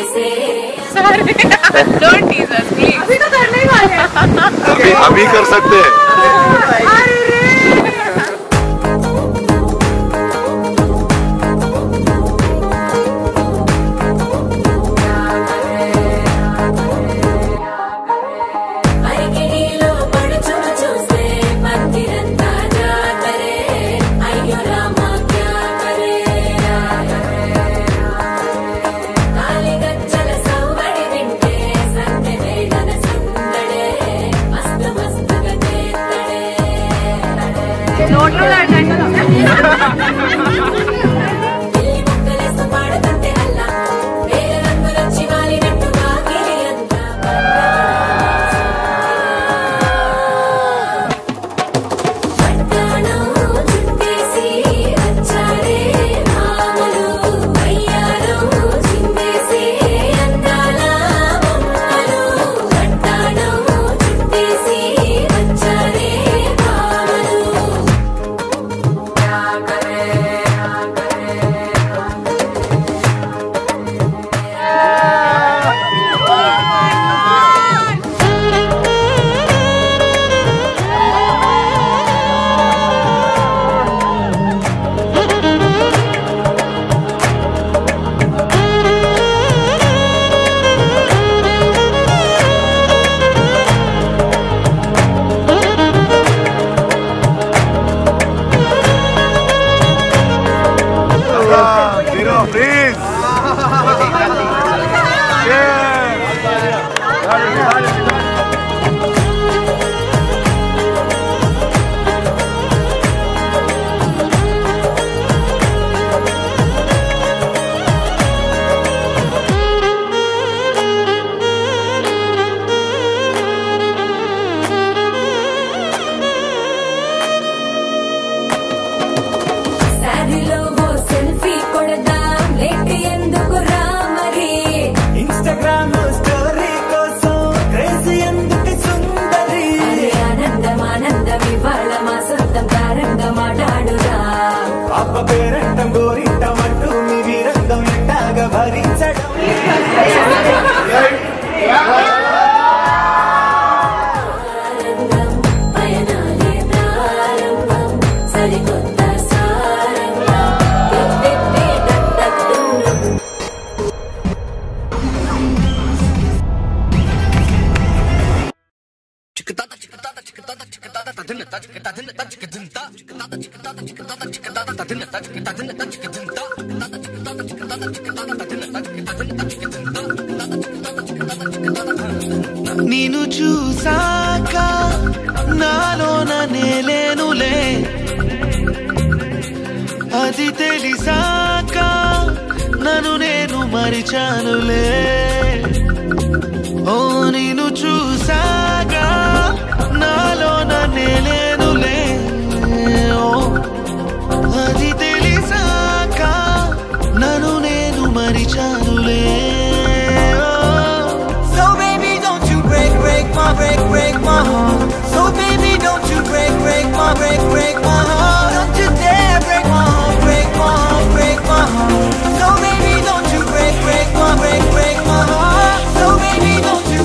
Don't tease us, please. अभी अभी कर सकते हैं అరికిడిలో పడుచును చూస్తే మందిరంతా జాతరే అయ్యో రామా క్యా కరే కాలిగజ్జల సవ్వడి వింటే సంతె వేదన సందడే మస్తు మస్తుగా చేత్తడే పిల్లి ముక్కలేస్తూ పాడుతుంటే అల్లా వేరే రంగులొచ్చి వాలినట్టుగా గిరి అంతా పట్టాణం చుట్టేసి వచ్చారే మామలు అయ్యారం చిందేసి అందాల బొమ్మలు పట్టాణం చుట్టేసి వచ్చారే మామలు Zero, please. శారీలో ఓ సెల్ఫీ కొడదాం లేట్ ఎందుకు రా మరి ఇన్స్టాగ్రామ్ స్టోరీ కోసం క్రేజీ ఎందుకు సుందరి అరే ఆనందం ఆనందం ఇవాళ మా సొంతం తారంగా మాట్లాడురా అప్ప పేరంటం గోరింటం అంటూ మీ వీరంగం ఎట్టాగా భరించడం ఆనందం పయనాలే ప్రారంభం సరికొత్త సారంగం తిప్పిప్పి టట్టట్టుండు నేను చూసాక నాలోన నేలేనులే అది తెలిసాక నన్ను నేను మరిచానులే ఓ నేను చూసాక నాలోన నేలేనులే ఓ అది తెలిసాక నన్ను నేను మరిచానులే So baby don't you break break my break break my heart So baby don't you break break my break break my heart Don't you dare break my heart break my heart break my heart So baby don't you break break my break break my heart So baby don't you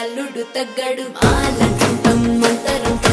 అల్లుడు తగ్గడు మాలంటుంటాం మంతరం